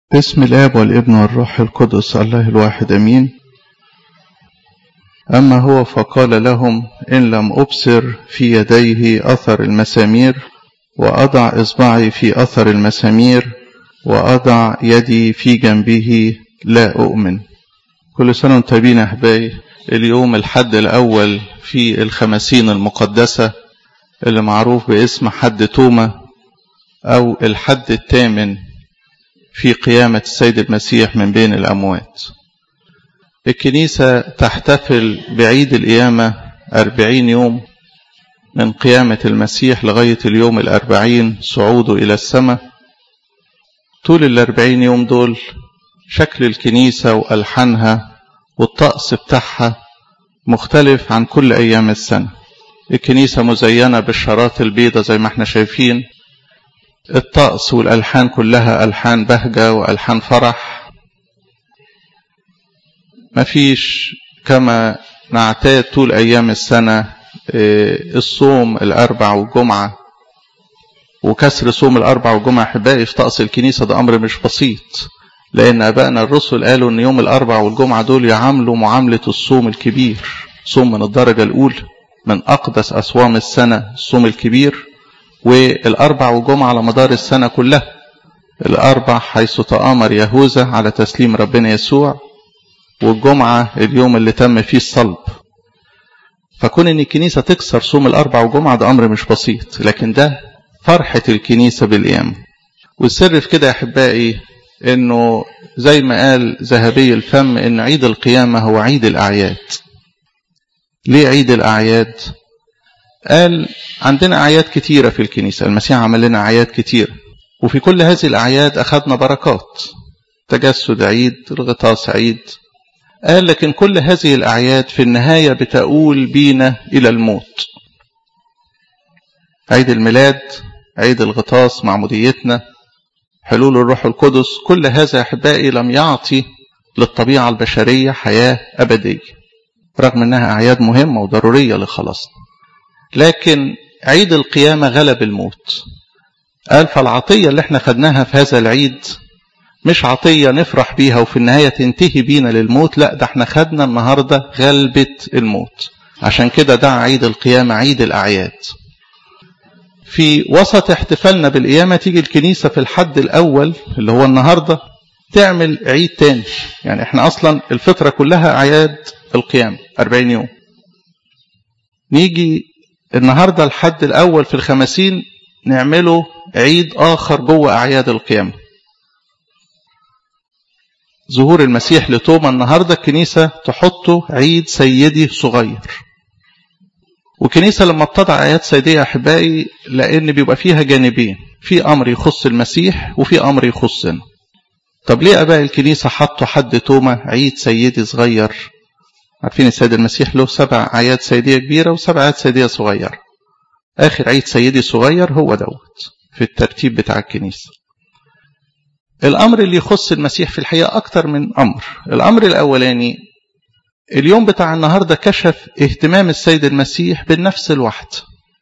باسم الآب والابن والروح القدس الله الواحد أمين أما هو فقال لهم إن لم أبصر في يديه أثر المسامير وأضع إصبعي في أثر المسامير وأضع يدي في جنبه لا أؤمن كل سنة وانتم طيبين يا أحبائي اليوم الحد الأول في الخمسين المقدسة اللي معروف باسم حد توما أو الحد الثامن في قيامة السيد المسيح من بين الأموات الكنيسة تحتفل بعيد القيامة أربعين يوم من قيامة المسيح لغاية اليوم الأربعين صعوده إلى السماء طول الأربعين يوم دول شكل الكنيسة وألحانها والطقس بتاعها مختلف عن كل أيام السنة الكنيسة مزينة بالشارات البيضة زي ما احنا شايفين الطقس والألحان كلها ألحان بهجة وألحان فرح مفيش كما نعتاد طول أيام السنة الصوم الأربع والجمعة وكسر صوم الأربع والجمعة أحبائي في طقس الكنيسة ده أمر مش بسيط لأن أبائنا الرسل قالوا إن يوم الأربع والجمعة دول يعاملوا معاملة الصوم الكبير صوم من الدرجة الأولى من أقدس أصوام السنة الصوم الكبير والأربع والجمعة على مدار السنة كلها الأربع حيث تآمر يهوذا على تسليم ربنا يسوع والجمعة اليوم اللي تم فيه الصلب فكون ان الكنيسة تكسر صوم الأربع وجمعة ده أمر مش بسيط لكن ده فرحة الكنيسة بالقيام والسر في كده يا أحبائي انه زي ما قال ذهبي الفم ان عيد القيامة هو عيد الأعياد ليه عيد الأعياد قال عندنا أعياد كتيرة في الكنيسة المسيح عمل لنا أعياد كتيرة وفي كل هذه الأعياد أخذنا بركات تجسد عيد الغطاس عيد قال لكن كل هذه الأعياد في النهاية بتؤول بينا إلى الموت عيد الميلاد عيد الغطاس معموديتنا حلول الروح القدس كل هذا أحبائي لم يعطي للطبيعة البشرية حياة أبدية رغم أنها أعياد مهمة وضرورية لخلاصنا لكن عيد القيامة غلب الموت قال فالعطية اللي احنا خدناها في هذا العيد مش عطية نفرح بيها وفي النهاية تنتهي بينا للموت لا ده احنا خدنا النهاردة غلبة الموت عشان كده دعا عيد القيامة عيد الأعياد في وسط احتفالنا بالقيامة تيجي الكنيسة في الحد الأول اللي هو النهاردة تعمل عيد تاني يعني احنا أصلا الفترة كلها أعياد القيامة 40 يوم نيجي النهاردة الحد الأول في الخمسين نعمله عيد آخر جوه أعياد القيامة ظهور المسيح لتوما النهاردة الكنيسة تحطه عيد سيدي صغير وكنيسة لما بتضع آيات سيدية أحبائي لأن بيبقى فيها جانبين في أمر يخص المسيح وفي أمر يخصنا طب ليه أباء الكنيسة حطوا حد توما عيد سيدي صغير عارفين السيد المسيح له سبع آيات سيدية كبيرة وسبع آيات سيدية صغيرة آخر عيد سيدي صغير هو دوت في الترتيب بتاع الكنيسة الأمر اللي يخص المسيح في الحقيقة أكتر من أمر الأمر الأولاني اليوم بتاع النهاردة كشف اهتمام السيد المسيح بالنفس الواحدة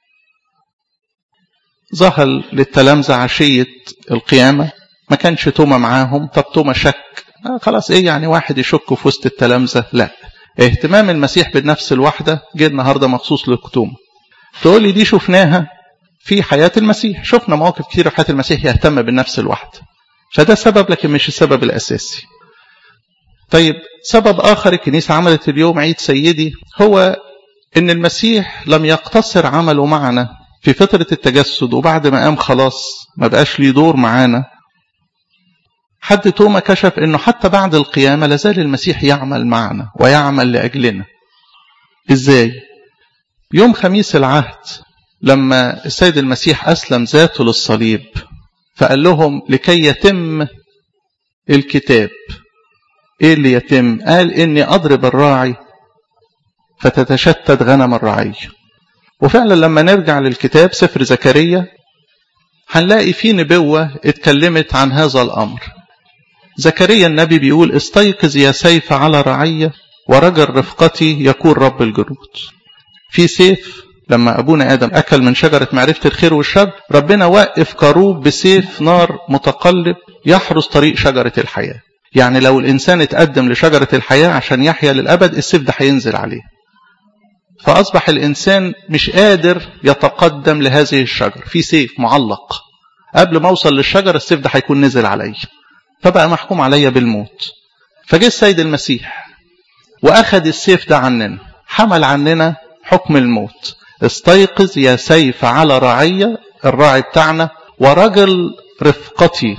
ظهر للتلامذة عشية القيامة ما كانش توما معاهم طب توما شك آه خلاص ايه يعني واحد يشك في وسط التلامذة لا اهتمام المسيح بالنفس الواحدة جه النهاردة مخصوص للكتومة تقول لي دي شفناها في حياة المسيح شفنا مواقف كثيرة في حياة المسيح يهتم بالنفس الواحدة فده سبب لكن مش السبب الأساسي طيب سبب آخر الكنيسة عملت اليوم عيد سيدي هو إن المسيح لم يقتصر عمله معنا في فترة التجسد وبعد ما قام خلاص ما بقاش ليه دور معانا حد توما كشف انه حتى بعد القيامة لازال المسيح يعمل معنا ويعمل لأجلنا ازاي يوم خميس العهد لما السيد المسيح أسلم ذاته للصليب فقال لهم لكي يتم الكتاب ايه اللي يتم قال اني اضرب الراعي فتتشتت غنم الرعي وفعلا لما نرجع للكتاب سفر زكريا هنلاقي فيه نبوة اتكلمت عن هذا الأمر زكريا النبي بيقول استيقظ يا سيف على رعية ورجل رفقتي يكون رب الجنود في سيف لما أبونا آدم أكل من شجرة معرفة الخير والشر ربنا وقف كروب بسيف نار متقلب يحرس طريق شجرة الحياة يعني لو الإنسان اتقدم لشجرة الحياة عشان يحيا للأبد السيف ده هينزل عليه فأصبح الإنسان مش قادر يتقدم لهذه الشجرة في سيف معلق قبل ما أوصل للشجرة السيف ده هيكون نزل علي فبقى محكوم عليا بالموت فجه السيد المسيح وأخذ السيف ده عننا حمل عننا حكم الموت استيقظ يا سيف على رعية الراعي بتاعنا ورجل رفقتي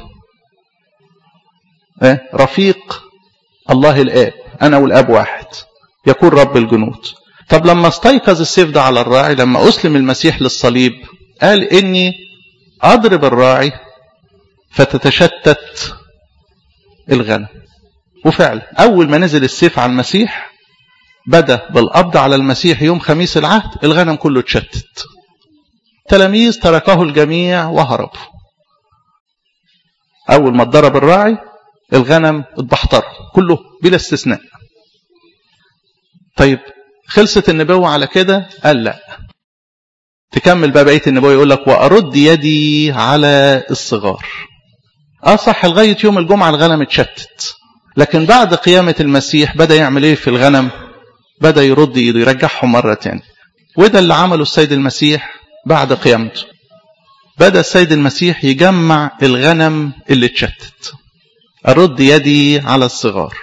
إيه؟ رفيق الله الآب أنا والآب واحد يكون رب الجنود طب لما استيقظ السيف ده على الراعي لما أسلم المسيح للصليب قال إني أضرب الراعي فتتشتت الغنم وفعلا أول ما نزل السيف على المسيح بدأ بالقبض على المسيح يوم خميس العهد الغنم كله اتشتت تلاميذ تركه الجميع وهربوا أول ما اتضرب الراعي الغنم اتبحتر كله بلا استثناء طيب خلصت النبوة على كده قال لا تكمل بقى بقية النبوة يقول لك وأرد يدي على الصغار اه صح لغاية يوم الجمعة الغنم اتشتت لكن بعد قيامة المسيح بدأ يعمل ايه في الغنم بدأ يرد ايده يرجعهم مرة تاني وده اللي عمله السيد المسيح بعد قيامته بدأ السيد المسيح يجمع الغنم اللي اتشتت أرد يدي على الصغار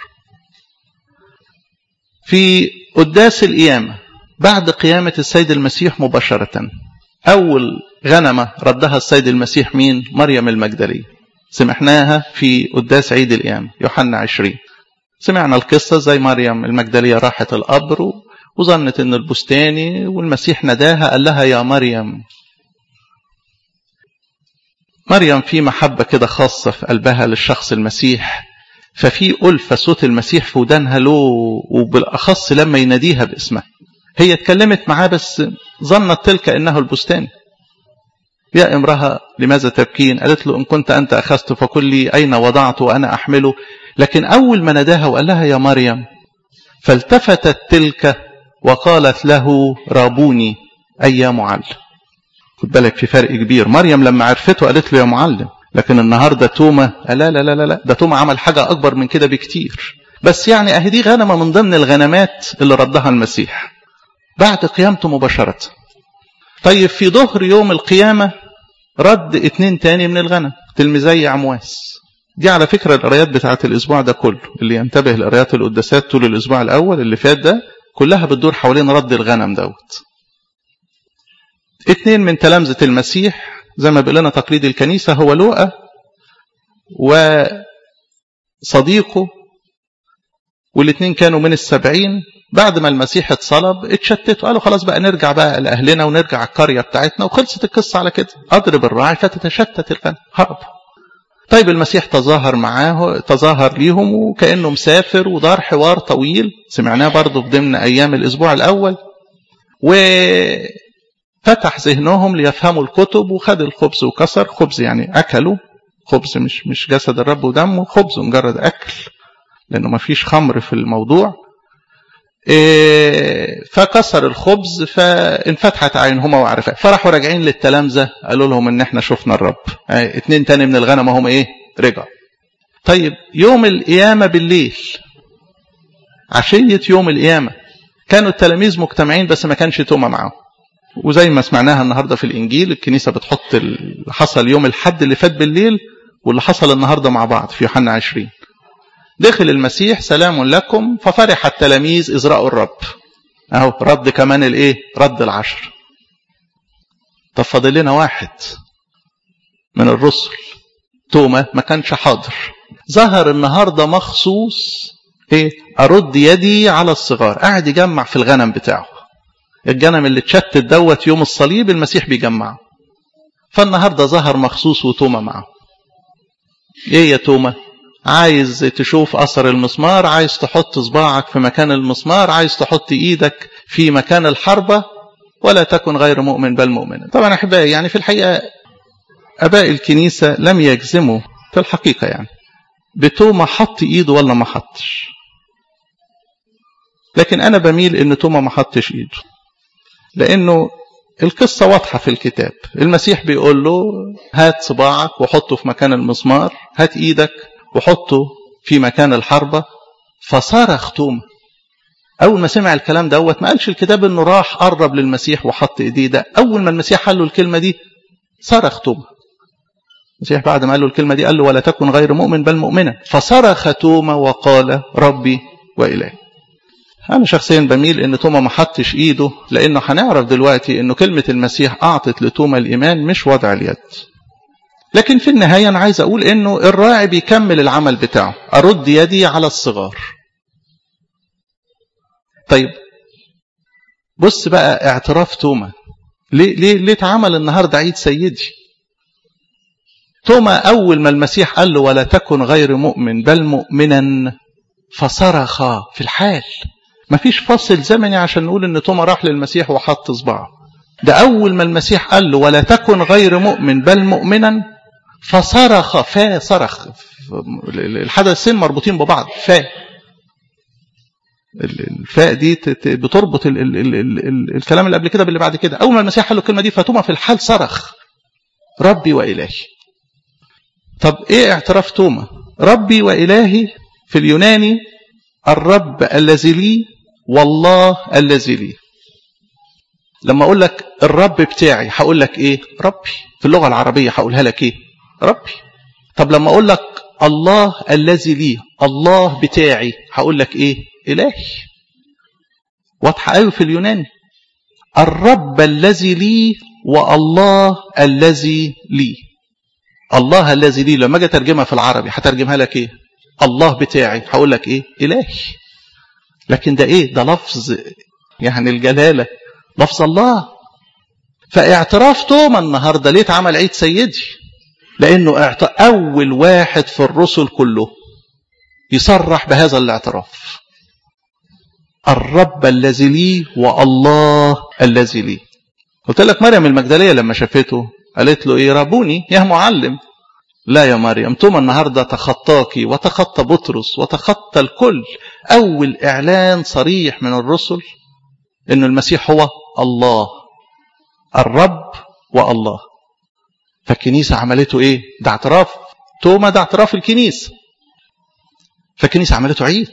في قداس القيامة بعد قيامة السيد المسيح مباشرة أول غنمة ردها السيد المسيح مين؟ مريم المجدلية سمعناها في قداس عيد القيامة يوحنا عشرين سمعنا القصة زي مريم المجدلية راحت القبر وظنت ان البستاني والمسيح نداها قال لها يا مريم مريم في محبة كده خاصة في قلبها للشخص المسيح ففي ألفة صوت المسيح في ودانها له وبالأخص لما يناديها باسمها هي اتكلمت معاه بس ظنت تلك إنه البستاني يا امرأة لماذا تبكين قالت له إن كنت أنت أخذت فقل لي أين وضعت وأنا أحمله لكن أول ما نداها وقال لها يا مريم فالتفتت تلك وقالت له رابوني أي يا معلم خد بالك في فرق كبير مريم لما عرفته قالت له يا معلم لكن النهارده توما لا لا لا لا لا ده توما عمل حاجة أكبر من كده بكتير بس يعني أهي دي غنمة من ضمن الغنمات اللي ردها المسيح بعد قيامته مباشرة طيب في ظهر يوم القيامة رد اتنين تاني من الغنم تلميذي عمواس دي على فكرة القرايات بتاعت الأسبوع ده كله اللي ينتبه لقرايات القداسات طول الأسبوع الأول اللي فات ده كلها بتدور حوالين رد الغنم دوت اتنين من تلامذة المسيح زي ما بيقول لنا تقليد الكنيسة هو لوقا وصديقه والاثنين كانوا من السبعين بعد ما المسيح اتصلب اتشتتوا قالوا خلاص بقى نرجع بقى لأهلنا ونرجع القرية بتاعتنا وخلصت القصة على كده أضرب الراعي فتتشتت الغنم هرب طيب المسيح تظاهر معاه تظاهر ليهم وكأنه مسافر ودار حوار طويل سمعناه برضه في ضمن أيام الأسبوع الأول وفتح ذهنهم ليفهموا الكتب وخد الخبز وكسر خبز يعني أكلوا خبز مش مش جسد الرب ودمه خبز مجرد أكل لأنه ما فيش خمر في الموضوع فكسر الخبز فانفتحت عينهما وعرفا فراحوا راجعين للتلامذة قالوا لهم ان احنا شفنا الرب اتنين تاني من الغنم هم ايه رجعوا طيب يوم القيامة بالليل عشية يوم القيامة كانوا التلاميذ مجتمعين بس ما كانش توما معاهم وزي ما سمعناها النهاردة في الإنجيل الكنيسة بتحط اللي حصل يوم الحد اللي فات بالليل واللي حصل النهاردة مع بعض في يوحنا عشرين دخل المسيح سلام لكم ففرح التلاميذ إذ رأوا الرب أهو رد كمان الإيه رد العشر طب فاضل لنا واحد من الرسل توما ما كانش حاضر ظهر النهاردة مخصوص إيه أرد يدي على الصغار قاعد يجمع في الغنم بتاعه الجنم اللي اتشتت دوت يوم الصليب المسيح بيجمعه فالنهاردة ظهر مخصوص وتوما معه ايه يا توما عايز تشوف أثر المسمار عايز تحط صباعك في مكان المسمار عايز تحط إيدك في مكان الحربة ولا تكن غير مؤمن بل مؤمن طبعا أحبائي يعني في الحقيقة أباء الكنيسة لم يجزموا في الحقيقة يعني بتوما حط إيده ولا ما حطش لكن أنا بميل إن توما ما حطش إيده لأنه القصة واضحة في الكتاب المسيح بيقول له هات صباعك وحطه في مكان المسمار هات ايدك وحطه في مكان الحربة فصرخ توما أول ما سمع الكلام دوت ما قالش الكتاب إنه راح قرب للمسيح وحط إيديه ده أول ما المسيح قال له الكلمة دي صرخ توما المسيح بعد ما قال له الكلمة دي قال له ولا تكن غير مؤمن بل مؤمنا فصرخ توما وقال ربي وإلهي أنا شخصيا بميل إن توما ما حطش إيده لأنه هنعرف دلوقتي إنه كلمة المسيح أعطت لتوما الإيمان مش وضع اليد لكن في النهاية أنا عايز أقول إنه الراعي بيكمل العمل بتاعه أرد يدي على الصغار طيب بص بقى اعتراف توما ليه ليه ليه اتعمل النهارده عيد سيدي توما اول ما المسيح قال له ولا تكن غير مؤمن بل مؤمنا فصرخ في الحال مفيش فاصل زمني عشان نقول ان توما راح للمسيح وحط صباعه ده اول ما المسيح قال له ولا تكن غير مؤمن بل مؤمنا فصرخ فا صرخ الحدثين مربوطين ببعض فا الفاء دي بتربط ال ال ال ال ال الكلام اللي قبل كده باللي بعد كده اول ما المسيح قال له الكلمه دي فتوما في الحال صرخ ربي والهي طب ايه اعتراف توما ربي والهي في اليوناني الرب الذي لي والله الذي لي لما اقول لك الرب بتاعي هقول لك ايه ربي في اللغه العربيه هقولها لك ايه ربي طب لما اقول لك الله الذي لي الله بتاعي هقول لك ايه إلهي واضحة قوي في اليوناني الرب الذي لي والله الذي لي الله الذي لي لما اجي اترجمها في العربي هترجمها لك ايه الله بتاعي هقول لك ايه الهي لكن ده ايه ده لفظ يعني الجلاله لفظ الله فاعتراف توما النهارده ليه اتعمل عيد سيدي لانه اول واحد في الرسل كله يصرح بهذا الاعتراف الرب الذي لي والله الذي لي قلت لك مريم المجدلية لما شافته قالت له ايه ربوني يا معلم لا يا مريم توما النهاردة تخطاكي وتخطى بطرس وتخطى الكل أول إعلان صريح من الرسل أن المسيح هو الله الرب والله فالكنيسة عملته إيه ده اعتراف توما ده اعتراف الكنيسة فالكنيسة عملته عيد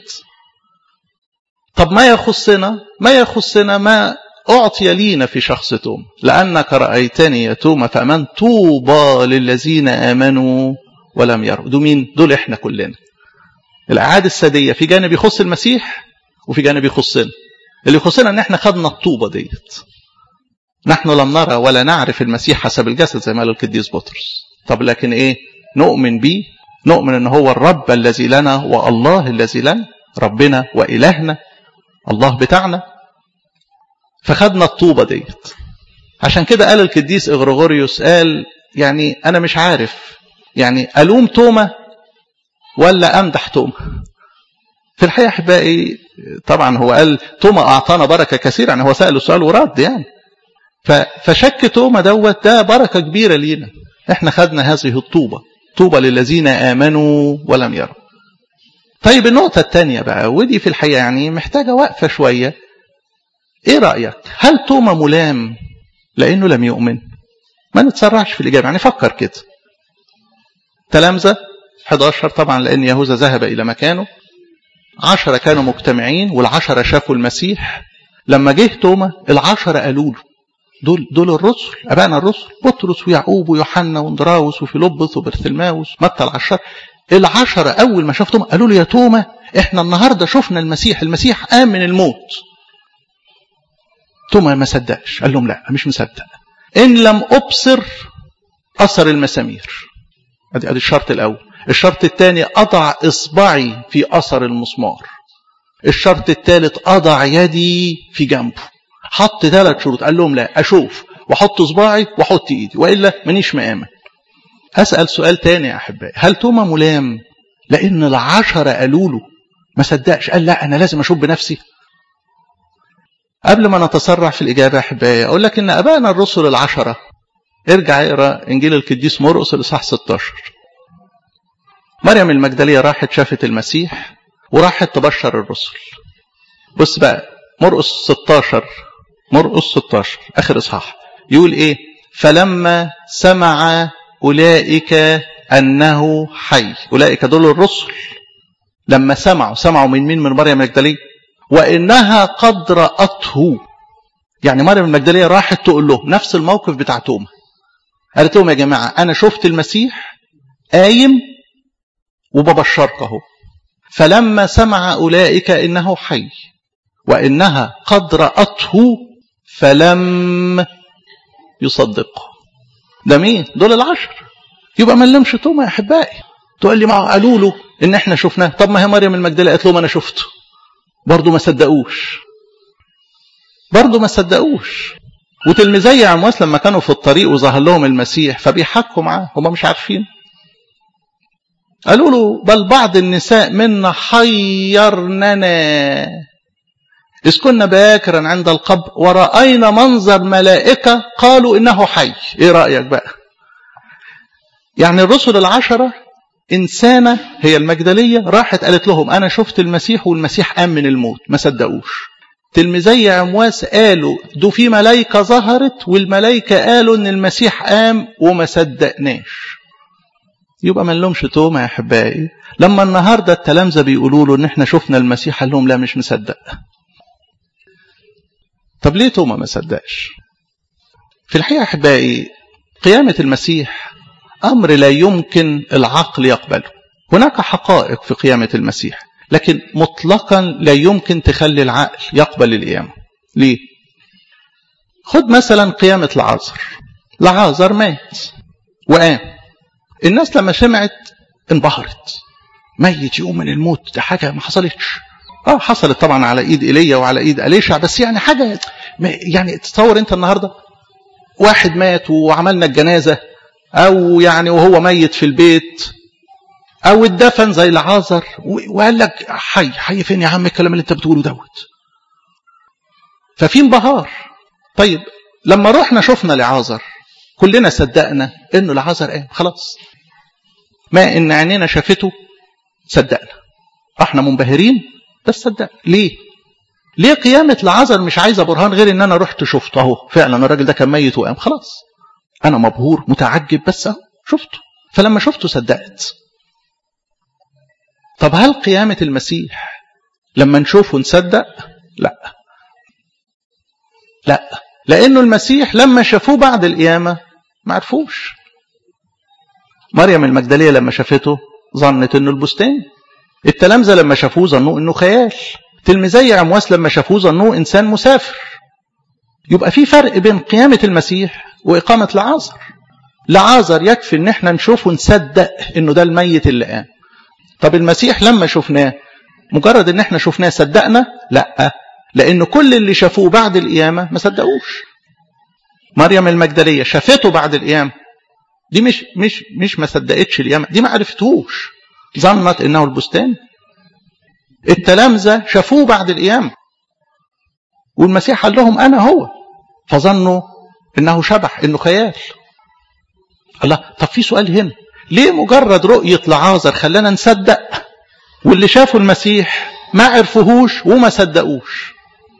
طب ما يخصنا ما يخصنا ما أعطي لينا في شخص توما لأنك رأيتني يا توما فأمن طوبى للذين آمنوا ولم يروا دول مين دول إحنا كلنا الأعاد السادية في جانب يخص المسيح وفي جانب يخصنا اللي يخصنا ان احنا خدنا الطوبة ديت نحن لم نرى ولا نعرف المسيح حسب الجسد زي ما قال القديس بطرس طب لكن ايه نؤمن بيه نؤمن ان هو الرب الذي لنا والله الذي لنا ربنا وإلهنا الله بتاعنا فخدنا الطوبة ديت عشان كده قال القديس إغريغوريوس قال يعني أنا مش عارف يعني ألوم توما ولا أمدح توما في الحقيقة أحبائي طبعا هو قال توما أعطانا بركة كثيرة يعني هو سأل السؤال ورد يعني فشك توما دوت ده بركة كبيرة لينا احنا خدنا هذه الطوبة طوبى للذين آمنوا ولم يروا طيب النقطة الثانية بقى ودي في الحقيقة يعني محتاجة وقفة شوية ايه رأيك هل توما ملام لأنه لم يؤمن ما نتسرعش في الإجابة يعني فكر كده تلامذة 11 طبعا لأن يهوذا ذهب إلى مكانه عشرة كانوا مجتمعين والعشرة شافوا المسيح لما جه توما العشرة قالوا له دول دول الرسل أبانا الرسل بطرس ويعقوب ويوحنا واندراوس وفيلبس وبرثلماوس متى العشر العشرة أول ما شاف توما قالوا له يا توما احنا النهاردة شفنا المسيح المسيح قام من الموت توما ما صدقش قال لهم لا مش مصدق إن لم أبصر أثر المسامير ادي ادي الشرط الأول الشرط الثاني أضع إصبعي في أثر المسمار الشرط الثالث أضع يدي في جنبه حط ثلاث شروط قال لهم لا أشوف وأحط صباعي وأحط إيدي وإلا مانيش مآمن أسأل سؤال تاني يا أحبائي هل توما ملام لأن العشرة قالوا له ما صدقش قال لا أنا لازم أشوف بنفسي قبل ما نتسرع في الإجابة يا أحبائي أقول لك إن أبائنا الرسل العشرة ارجع اقرا إنجيل القديس مرقس الإصحاح 16 مريم المجدلية راحت شافت المسيح وراحت تبشر الرسل بص بقى مرقس 16 مرقس 16 آخر إصحاح يقول ايه فلما سمع اولئك انه حي اولئك دول الرسل لما سمعوا سمعوا من مين من مريم المجدليه وانها قد راته يعني مريم المجدليه راحت تقول له نفس الموقف بتاع توما قالت لهم يا جماعه انا شفت المسيح قايم وببشرك اهو فلما سمع اولئك انه حي وانها قد راته فلم يصدقه ده مين دول العشر يبقى ما نلمش توما يا احبائي تقول لي ما قالوا له ان احنا شفناه طب ما هي مريم المجدليه قالت لهم انا شفته برضه ما صدقوش برضه ما صدقوش وتلميذي عمواس لما كانوا في الطريق وظهر لهم المسيح فبيحكوا معاه هم مش عارفين قالوا له بل بعض النساء منا حيرننا إذ كنا باكرا عند القبر ورأينا منظر ملائكة قالوا إنه حي إيه رأيك بقى يعني الرسل العشرة إنسانة هي المجدلية راحت قالت لهم أنا شفت المسيح والمسيح قام من الموت ما صدقوش تلميذي عمواس قالوا دو في ملائكة ظهرت والملائكة قالوا إن المسيح قام وما صدقناش يبقى ما نلومش توما يا أحبائي لما النهاردة التلامذة بيقولوا له إن إحنا شفنا المسيح قال لهم لا مش مصدق طب ليه توما ما صدقش في الحقيقة أحبائي قيامة المسيح أمر لا يمكن العقل يقبله هناك حقائق في قيامة المسيح لكن مطلقا لا يمكن تخلي العقل يقبل القيامة ليه خد مثلا قيامة العازر العازر مات وقام الناس لما سمعت انبهرت ميت يقوم من الموت ده حاجة ما حصلتش اه حصلت طبعا على ايد ايليا وعلى ايد اليشع بس يعني حاجة يعني تصور انت النهاردة واحد مات وعملنا الجنازة او يعني وهو ميت في البيت او اتدفن زي العازر وقال لك حي حي فين يا عم الكلام اللي انت بتقوله دوت ففي انبهار طيب لما رحنا شفنا لعازر كلنا صدقنا انه العازر قام خلاص ما ان عينينا شافته صدقنا احنا منبهرين بس صدقنا ليه ليه قيامة العازر مش عايزة برهان غير ان انا رحت شفته اهو فعلا الراجل ده كان ميت وقام خلاص انا مبهور متعجب بس اهو شفته فلما شفته صدقت طب هل قيامة المسيح لما نشوفه نصدق لا لا لانه المسيح لما شافوه بعد القيامة ما عرفوش مريم المجدلية لما شافته ظنت انه البستان التلامذة لما شافوه ظنوا انه خيال تلميذي عمواس لما شافوه ظنوه انسان مسافر يبقى في فرق بين قيامة المسيح وإقامة لعازر لعازر يكفي ان احنا نشوفه نصدق انه ده الميت اللي قام طب المسيح لما شفناه مجرد ان احنا شفناه صدقنا لا لان كل اللي شافوه بعد القيامة ما صدقوش مريم المجدلية شافته بعد القيامة دي مش مش مش ما صدقتش القيامة دي ما عرفتهوش ظنت انه البستان التلامذة شافوه بعد القيامة والمسيح قال لهم انا هو فظنوا انه شبح انه خيال الله طب في سؤال هنا ليه مجرد رؤية لعازر خلانا نصدق واللي شافوا المسيح ما عرفوهوش وما صدقوش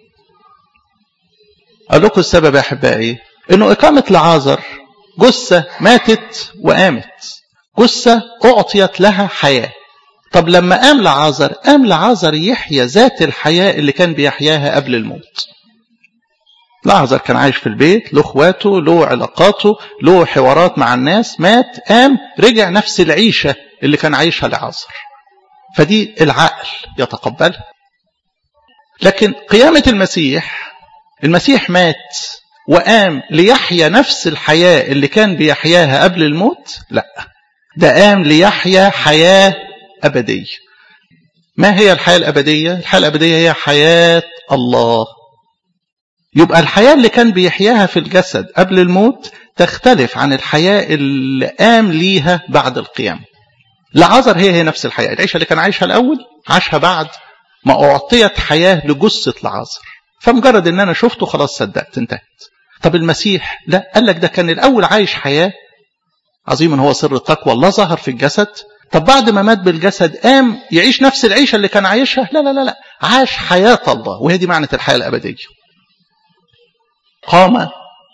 أقول لكم السبب يا أحبائي إنه إقامة لعازر جثة ماتت وقامت جثة أعطيت لها حياة طب لما قام لعازر قام لعازر يحيى ذات الحياة اللي كان بيحياها قبل الموت لعازر كان عايش في البيت له اخواته له علاقاته له حوارات مع الناس مات قام رجع نفس العيشة اللي كان عايشها لعازر فدي العقل يتقبلها لكن قيامة المسيح المسيح مات وقام ليحيا نفس الحياة اللي كان بيحياها قبل الموت لا ده قام ليحيا حياة أبدية ما هي الحياة الأبدية الحياة الأبدية هي حياة الله يبقى الحياة اللي كان بيحياها في الجسد قبل الموت تختلف عن الحياة اللي قام ليها بعد القيامة لعازر هي هي نفس الحياة العيشة اللي كان عايشها الأول عاشها بعد ما أعطيت حياة لجثة لعازر فمجرد ان انا شفته خلاص صدقت انتهت طب المسيح لا قال لك ده كان الاول عايش حياه عظيما هو سر التقوى الله ظهر في الجسد طب بعد ما مات بالجسد قام يعيش نفس العيشه اللي كان عايشها لا لا لا لا عاش حياه الله وهي دي معنى الحياه الابديه قام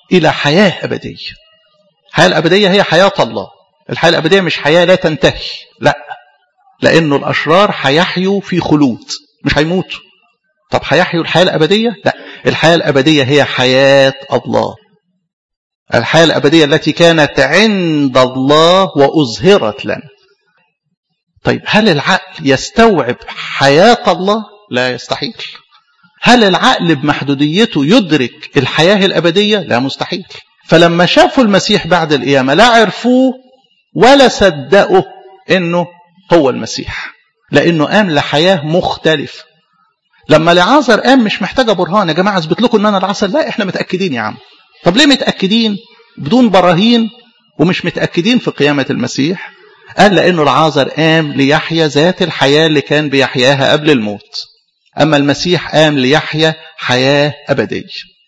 إلى حياة أبدية الحياة الأبدية هي حياة الله الحياة الأبدية مش حياة لا تنتهي لا لأنه الأشرار هيحيوا في خلود مش هيموتوا طب هيحيوا الحياة الأبدية لا الحياة الأبدية هي حياة الله الحياة الأبدية التي كانت عند الله وأظهرت لنا طيب هل العقل يستوعب حياة الله لا يستحيل هل العقل بمحدوديته يدرك الحياة الأبدية لا مستحيل فلما شافوا المسيح بعد القيامة لا عرفوه ولا صدقوا انه هو المسيح لانه قام لحياة مختلفة لما لعازر قام مش محتاجة برهان يا جماعة اثبت لكم ان انا العسل لا احنا متأكدين يا عم طب ليه متأكدين بدون براهين ومش متأكدين في قيامة المسيح قال لأنه العازر قام ليحيا ذات الحياة اللي كان بيحياها قبل الموت أما المسيح قام ليحيا حياة أبدية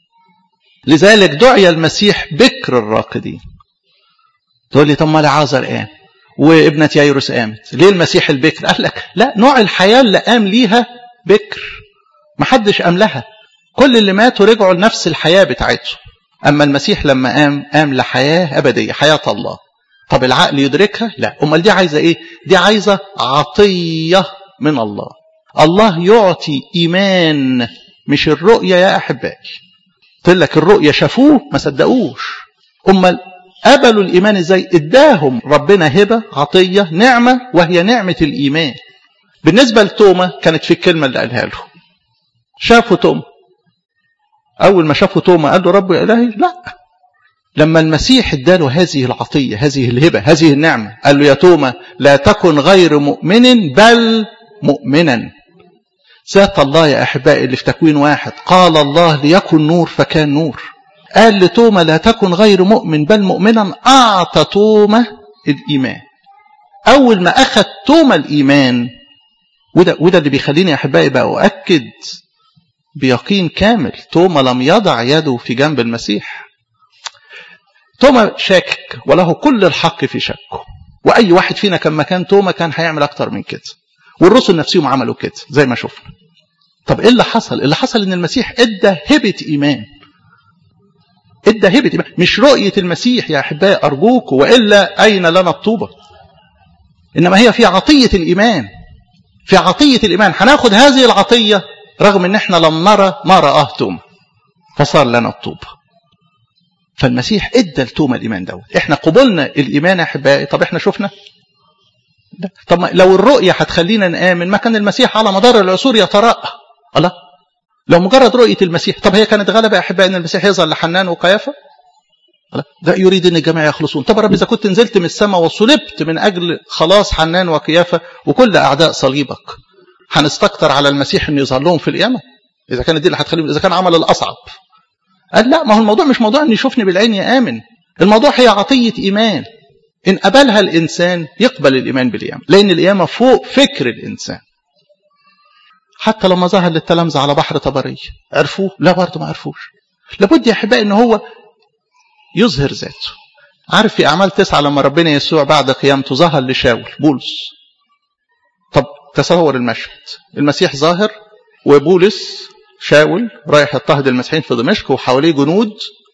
لذلك دعي المسيح بكر الراقدين تقول لي طب ما لعازر قام وابنة يايروس قامت ليه المسيح البكر قال لك لا نوع الحياة اللي قام ليها بكر محدش قام لها كل اللي ماتوا رجعوا لنفس الحياة بتاعتهم أما المسيح لما قام قام لحياة أبدية حياة الله طب العقل يدركها لا أمال دي عايزة إيه دي عايزة عطية من الله الله يعطي إيمان مش الرؤية يا أحبائي قلت لك الرؤية شافوه ما صدقوش أمال قبلوا الإيمان إزاي إداهم ربنا هبة عطية نعمة وهي نعمة الإيمان بالنسبة لتوما كانت في الكلمة اللي قالها له شافوا توما أول ما شافوا توما قال له رب يا إلهي لا لما المسيح اداله هذه العطية هذه الهبة هذه النعمة قال له يا توما لا تكن غير مؤمن بل مؤمنا ذات الله يا أحبائي اللي في تكوين واحد قال الله ليكن نور فكان نور قال لتوما لا تكن غير مؤمن بل مؤمنا أعطى توما الإيمان أول ما أخذ توما الإيمان وده, وده اللي بيخليني يا أحبائي بقى أؤكد بيقين كامل توما لم يضع يده في جنب المسيح توما شاكك وله كل الحق في شكه وأي واحد فينا كان مكان توما كان هيعمل أكتر من كده والرسل نفسهم عملوا كده زي ما شفنا طب ايه اللي حصل اللي حصل ان المسيح ادى هبه ايمان ادى هبه ايمان مش رؤيه المسيح يا احبائي ارجوك والا اين لنا الطوبه انما هي في عطيه الايمان في عطيه الايمان هناخد هذه العطيه رغم ان احنا لم نرى ما راه توما فصار لنا الطوبه فالمسيح ادى لتوما الايمان دوت احنا قبلنا الايمان يا احبائي طب احنا شفنا طب لو الرؤية هتخلينا نآمن ما كان المسيح على مدار العصور يتراءى الله لو مجرد رؤية المسيح طب هي كانت غلبة يا أحبائي أن المسيح يظهر لحنان وقيافة ده يريد أن الجميع يخلصون طب رب إذا كنت نزلت من السماء وصلبت من أجل خلاص حنان وقيافة وكل أعداء صليبك هنستكتر على المسيح أن يظهر لهم في القيامة إذا كانت دي اللي هتخليهم إذا كان عمل الأصعب قال لا ما هو الموضوع مش موضوع أن يشوفني بالعين يآمن الموضوع هي عطية إيمان إن قبلها الإنسان يقبل الإيمان بالقيامة لأن القيامة فوق فكر الإنسان حتى لما ظهر للتلامذة على بحر طبرية عرفوه لا برضه ما عرفوش لابد يا أحبائي إن هو يظهر ذاته عارف في أعمال تسعة لما ربنا يسوع بعد قيامته ظهر لشاول بولس طب تصور المشهد المسيح ظاهر وبولس شاول رايح يضطهد المسيحيين في دمشق وحواليه جنود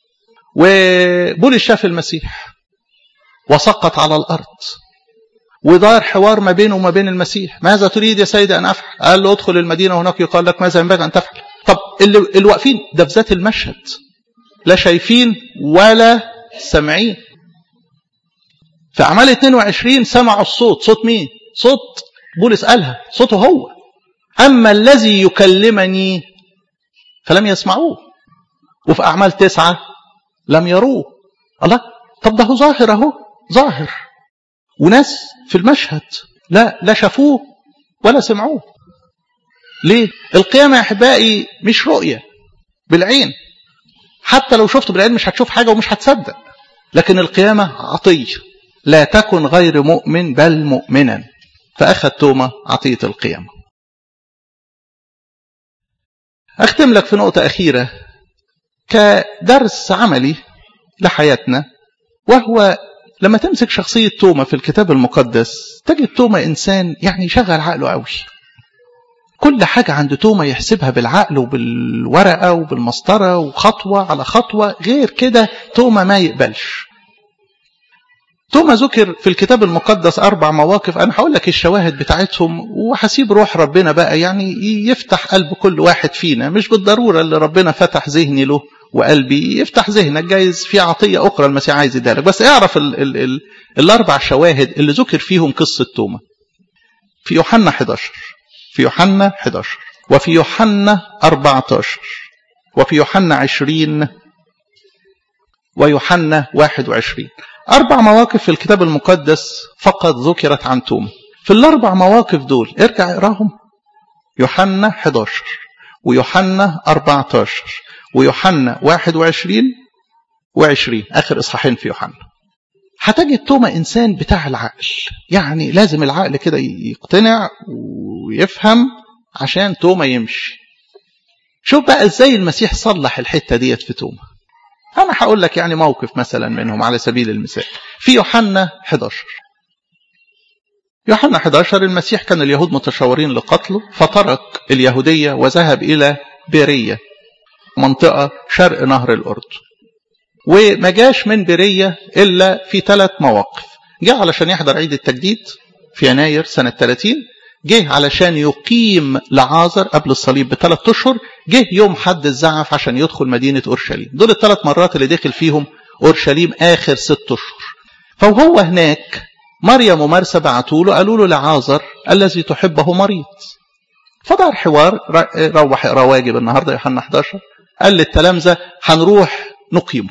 وبولس شاف المسيح وسقط على الأرض ودار حوار ما بينه وما بين المسيح ماذا تريد يا سيدي أن أفعل قال له ادخل المدينة هناك يقال لك ماذا ينبغي أن تفعل طب اللي, اللي واقفين ده في ذات المشهد لا شايفين ولا سامعين في أعمال 22 سمعوا الصوت صوت مين صوت بولس قالها صوته هو أما الذي يكلمني فلم يسمعوه وفي أعمال تسعة لم يروه الله طب ده هو ظاهر اهو ظاهر وناس في المشهد لا لا شافوه ولا سمعوه ليه القيامة يا أحبائي مش رؤية بالعين حتى لو شفته بالعين مش هتشوف حاجة ومش هتصدق لكن القيامة عطية لا تكن غير مؤمن بل مؤمنا فأخذ توما عطية القيامة أختم لك في نقطة أخيرة كدرس عملي لحياتنا وهو لما تمسك شخصية توما في الكتاب المقدس تجد توما إنسان يعني شغل عقله قوي كل حاجة عند توما يحسبها بالعقل وبالورقة وبالمسطرة وخطوة على خطوة غير كده توما ما يقبلش توما ذكر في الكتاب المقدس أربع مواقف أنا هقول لك الشواهد بتاعتهم وهسيب روح ربنا بقى يعني يفتح قلب كل واحد فينا مش بالضرورة اللي ربنا فتح ذهني له وقلبي يفتح ذهنك جايز في عطية أخرى المسيح عايز يديها لك بس اعرف ال ال ال الأربع شواهد اللي ذكر فيهم قصة توما في يوحنا 11 في يوحنا 11 وفي يوحنا 14 وفي يوحنا 20 ويوحنا 21 أربع مواقف في الكتاب المقدس فقط ذكرت عن توما في الأربع مواقف دول ارجع اقراهم يوحنا 11 ويوحنا 14 ويوحنا 21 و20 آخر إصحاحين في يوحنا هتجد توما إنسان بتاع العقل يعني لازم العقل كده يقتنع ويفهم عشان توما يمشي شوف بقى ازاي المسيح صلح الحتة ديت في توما أنا هقول لك يعني موقف مثلا منهم على سبيل المثال في يوحنا 11 يوحنا 11 المسيح كان اليهود متشاورين لقتله فترك اليهودية وذهب إلى بيرية منطقة شرق نهر الأردن وما جاش من بيرية إلا في ثلاث مواقف جاء علشان يحضر عيد التجديد في يناير سنة 30 جه علشان يقيم لعازر قبل الصليب بثلاث اشهر جه يوم حد الزعف عشان يدخل مدينة أورشليم دول الثلاث مرات اللي دخل فيهم أورشليم آخر ست اشهر فهو هناك مريم ومرسى بعتوا له قالوا له لعازر الذي تحبه مريض فدار حوار روح اقرا واجب النهارده يوحنا 11 قال للتلامذه هنروح نقيمه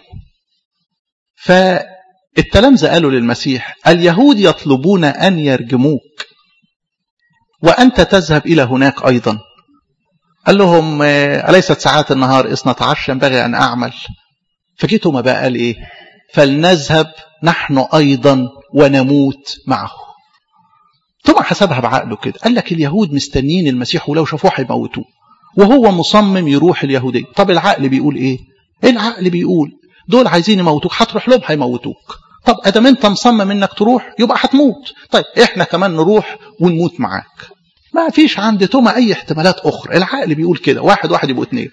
فالتلامذه قالوا للمسيح اليهود يطلبون ان يرجموك وأنت تذهب إلى هناك أيضا قال لهم أليست ساعات النهار اثنة عشر ينبغي أن أعمل فجيتوا ما بقى قال إيه فلنذهب نحن أيضا ونموت معه ثم حسبها بعقله كده قال لك اليهود مستنين المسيح ولو شافوه هيموتوه وهو مصمم يروح اليهودية طب العقل بيقول ايه العقل بيقول دول عايزين يموتوك هتروح لهم هيموتوك طب ادام انت مصمم انك تروح يبقى هتموت طيب احنا كمان نروح ونموت معاك ما فيش عند توما اي احتمالات اخرى العقل بيقول كده واحد واحد يبقوا اتنين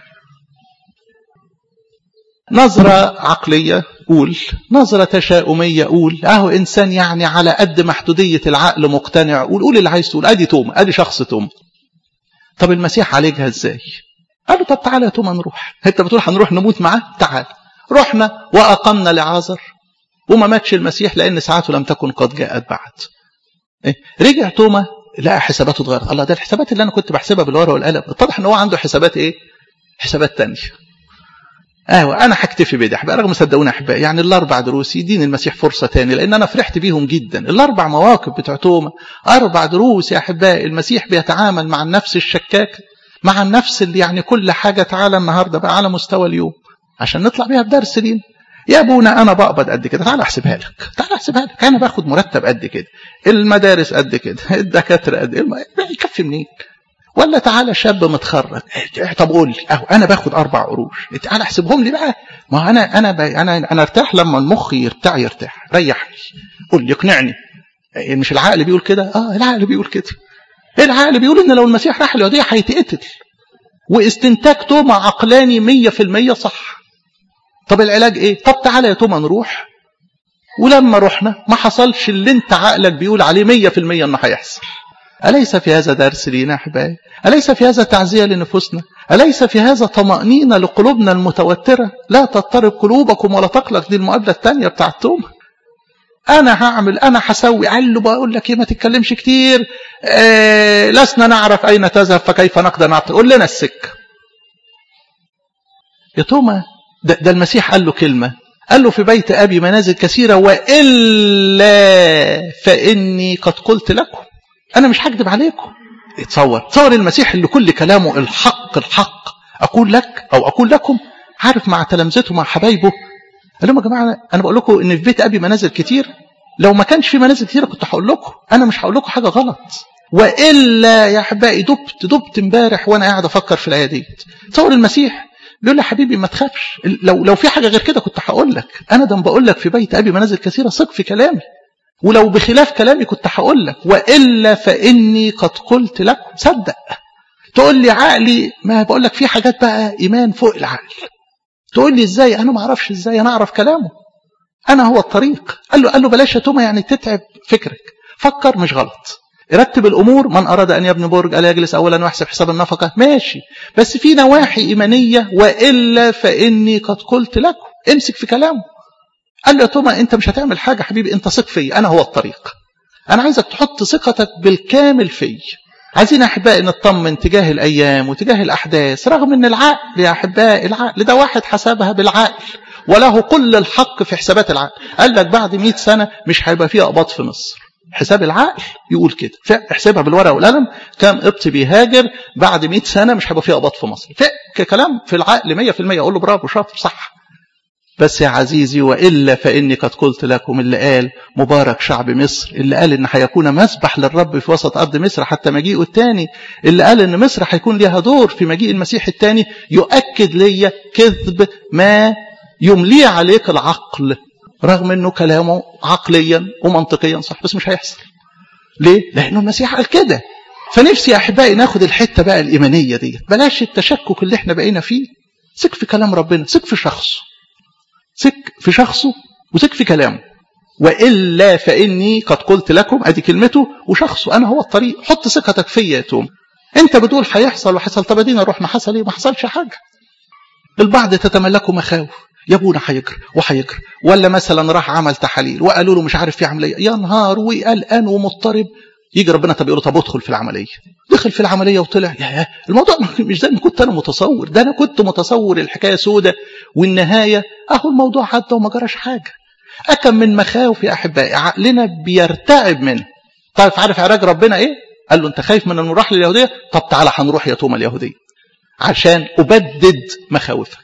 نظرة عقلية قول نظرة تشاؤمية قول اهو انسان يعني على قد محدودية العقل مقتنع قول قول اللي عايز تقول ادي توما ادي شخص توما طب المسيح عالجها ازاي قالوا طب تعالى يا توما نروح انت بتقول هنروح نموت معاه تعال رحنا واقمنا لعازر وما ماتش المسيح لان ساعته لم تكن قد جاءت بعد إيه؟ رجع توما لقى حساباته اتغيرت الله ده الحسابات اللي انا كنت بحسبها بالورقه والقلم اتضح ان هو عنده حسابات ايه حسابات تانية ايوه انا هكتفي بده احبائي رغم صدقوني احبائي يعني الاربع دروس يديني المسيح فرصه تاني لان انا فرحت بيهم جدا الاربع مواقف بتوع توما اربع دروس يا احبائي المسيح بيتعامل مع النفس الشكاك مع النفس اللي يعني كل حاجه تعالى النهارده بقى على مستوى اليوم عشان نطلع بيها بدرس لينا يا ابونا انا بقبض قد كده تعال احسبها لك تعال احسبها لك انا باخد مرتب قد كده المدارس قد كده الدكاتره قد الم... يكفي منين ولا تعالى شاب متخرج طب قول لي اهو انا باخد اربع قروش تعالى احسبهم لي بقى ما انا انا ب... انا انا ارتاح لما المخ يرتاح يرتاح ريحني قول لي اقنعني مش العقل بيقول كده اه العقل بيقول كده العقل بيقول ان لو المسيح راح اليهوديه هيتقتل واستنتاج توما عقلاني 100% صح طب العلاج ايه طب تعالى يا توما نروح ولما رحنا ما حصلش اللي انت عقلك بيقول عليه 100% انه هيحصل أليس في هذا درس لينا أحبائي أليس في هذا تعزية لنفوسنا أليس في هذا طمأنينة لقلوبنا المتوترة لا تضطرب قلوبكم ولا تقلق دي المقابلة الثانية بتاعت توما أنا هعمل أنا هسوي قال له بقول لك إيه ما تتكلمش كتير آه لسنا نعرف أين تذهب فكيف نقدر نعطي قول لنا السكة يا توما ده, ده المسيح قال له كلمة قال له في بيت أبي منازل كثيرة وإلا فإني قد قلت لكم أنا مش هكذب عليكم تصور تصور المسيح اللي كل كلامه الحق الحق أقول لك أو أقول لكم عارف مع تلامذته مع حبايبه قال لهم يا جماعة أنا بقول لكم إن في بيت أبي منازل كتير لو ما كانش في منازل كتيرة كنت هقول لكم أنا مش هقول لكم حاجة غلط وإلا يا أحبائي دبت دبت امبارح وأنا قاعد أفكر في الآية دي تصور المسيح بيقول لي حبيبي ما تخافش لو لو في حاجة غير كده كنت هقول لك أنا ده بقول لك في بيت أبي منازل كثيرة ثق في كلامي ولو بخلاف كلامي كنت هقول لك وإلا فإني قد قلت لكم صدق تقول لي عقلي ما بقول لك في حاجات بقى ايمان فوق العقل تقول لي ازاي انا ما اعرفش ازاي انا اعرف كلامه انا هو الطريق قال له قال له بلاش يا توما يعني تتعب فكرك فكر مش غلط رتب الامور من اراد ان يبني برج الا يجلس اولا ويحسب حساب النفقه ماشي بس في نواحي ايمانيه والا فاني قد قلت لكم امسك في كلامه قال له يا توما انت مش هتعمل حاجه حبيبي انت ثق فيا انا هو الطريق انا عايزك تحط ثقتك بالكامل فيا عايزين احبائي نطمن تجاه الايام وتجاه الاحداث رغم ان العقل يا احبائي العقل ده واحد حسبها بالعقل وله كل الحق في حسابات العقل قال لك بعد 100 سنه مش هيبقى فيه قباط في مصر حساب العقل يقول كده احسبها بالورقه والقلم كان قبطي بيهاجر بعد 100 سنه مش هيبقى فيه قباط في مصر كلام في العقل 100% اقول له برافو شاطر صح بس يا عزيزي وإلا فإني قد قلت لكم اللي قال مبارك شعب مصر اللي قال إن هيكون مسبح للرب في وسط أرض مصر حتى مجيئه الثاني اللي قال إن مصر هيكون ليها دور في مجيء المسيح الثاني يؤكد لي كذب ما يمليه عليك العقل رغم إنه كلامه عقليا ومنطقيا صح بس مش هيحصل ليه؟ لأنه المسيح قال كده فنفسي يا أحبائي ناخد الحتة بقى الإيمانية دي بلاش التشكك اللي احنا بقينا فيه ثق في كلام ربنا ثق في شخصه ثق في شخصه وثق في كلامه والا فاني قد قلت لكم ادي كلمته وشخصه انا هو الطريق حط ثقتك فيا يا توم انت بتقول هيحصل وحصل طب ادينا رحنا حصل ايه ما حصلش حاجه البعض تتملكه مخاوف يا ابونا هيجري وهيجري ولا مثلا راح عمل تحاليل وقالوا له مش عارف في عمليه يا نهار وقلقان ومضطرب يجي ربنا طب يقول له طب ادخل في العمليه دخل في العمليه وطلع يا الموضوع مش زي ما كنت انا متصور ده انا كنت متصور الحكايه سودة والنهايه اهو الموضوع عدى وما جراش حاجه اكم من مخاوف يا احبائي عقلنا بيرتعب منه طيب عارف علاج ربنا ايه قال له انت خايف من المراحل اليهوديه طب تعالى هنروح يا توما اليهوديه عشان ابدد مخاوفك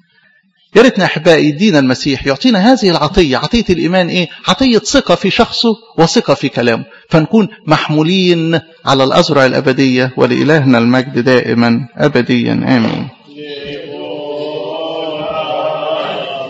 يا ريتنا يا احبائي يدينا المسيح يعطينا هذه العطيه عطيه الايمان ايه عطيه ثقه في شخصه وثقه في كلامه فنكون محمولين على الازرع الابديه ولالهنا المجد دائما ابديا امين